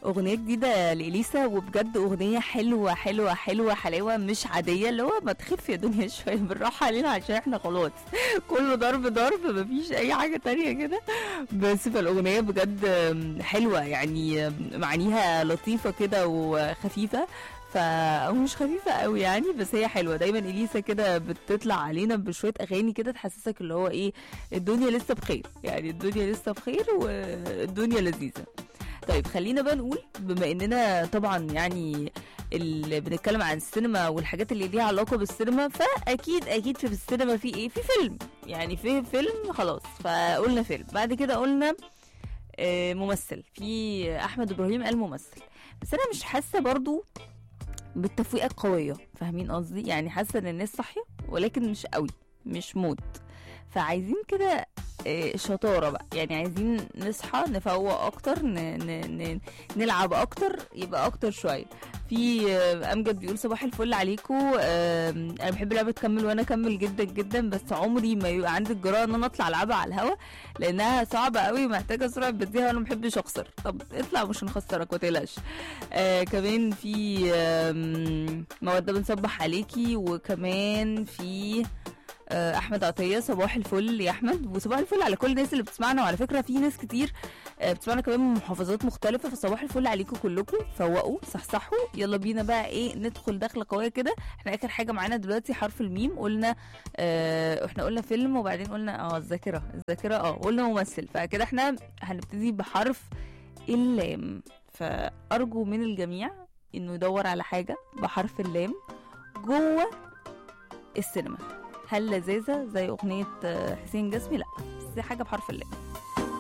اغنيه جديده لاليسا وبجد اغنيه حلوه حلوه حلوه حلاوه مش عاديه اللي هو ما تخف يا دنيا شويه بالراحه علينا عشان احنا خلاص كله ضرب ضرب مفيش اي حاجه تانية كده بس فالاغنيه بجد حلوه يعني معانيها لطيفه كده وخفيفه ف أو مش خفيفه قوي يعني بس هي حلوه دايما اليسا كده بتطلع علينا بشويه اغاني كده تحسسك اللي هو ايه الدنيا لسه بخير يعني الدنيا لسه بخير والدنيا لذيذه طيب خلينا بقى نقول بما اننا طبعا يعني اللي بنتكلم عن السينما والحاجات اللي ليها علاقه بالسينما فاكيد اكيد في السينما في ايه في فيلم يعني في فيلم خلاص فقلنا فيلم بعد كده قلنا آه، ممثل في احمد ابراهيم قال ممثل بس انا مش حاسه برضو بالتفويقه القويه فاهمين قصدي يعني حاسه ان الناس صاحيه ولكن مش قوي مش موت فعايزين كده آه، شطاره بقى يعني عايزين نصحى نفوق اكتر ن... ن... ن... نلعب اكتر يبقى اكتر شويه في آه، امجد بيقول صباح الفل عليكم انا بحب لعبه كمل وانا اكمل جدا جدا بس عمري ما يبقى عندي الجرأه ان انا اطلع العبها على الهوا لانها صعبه قوي محتاجه سرعه بديها وانا ما بحبش اخسر طب اطلع مش هنخسرك ما تقلقش آه كمان في آم، موده بنصبح عليكي وكمان في آه، احمد عطيه صباح الفل يا احمد وصباح الفل على كل الناس اللي بتسمعنا وعلى فكره في ناس كتير آه، بتسمعنا كمان من محافظات مختلفه فصباح الفل عليكم كلكم فوقوا صحصحوا يلا بينا بقى ايه ندخل دخله قويه كده احنا اخر حاجه معانا دلوقتي حرف الميم قلنا اه احنا قلنا فيلم وبعدين قلنا اه الذاكره الذاكره اه قلنا ممثل فكده احنا هنبتدي بحرف اللام فارجو من الجميع انه يدور على حاجه بحرف اللام جوه السينما هل لذاذة زي أغنية آه، حسين جسمي؟ لأ بس حاجة بحرف اللام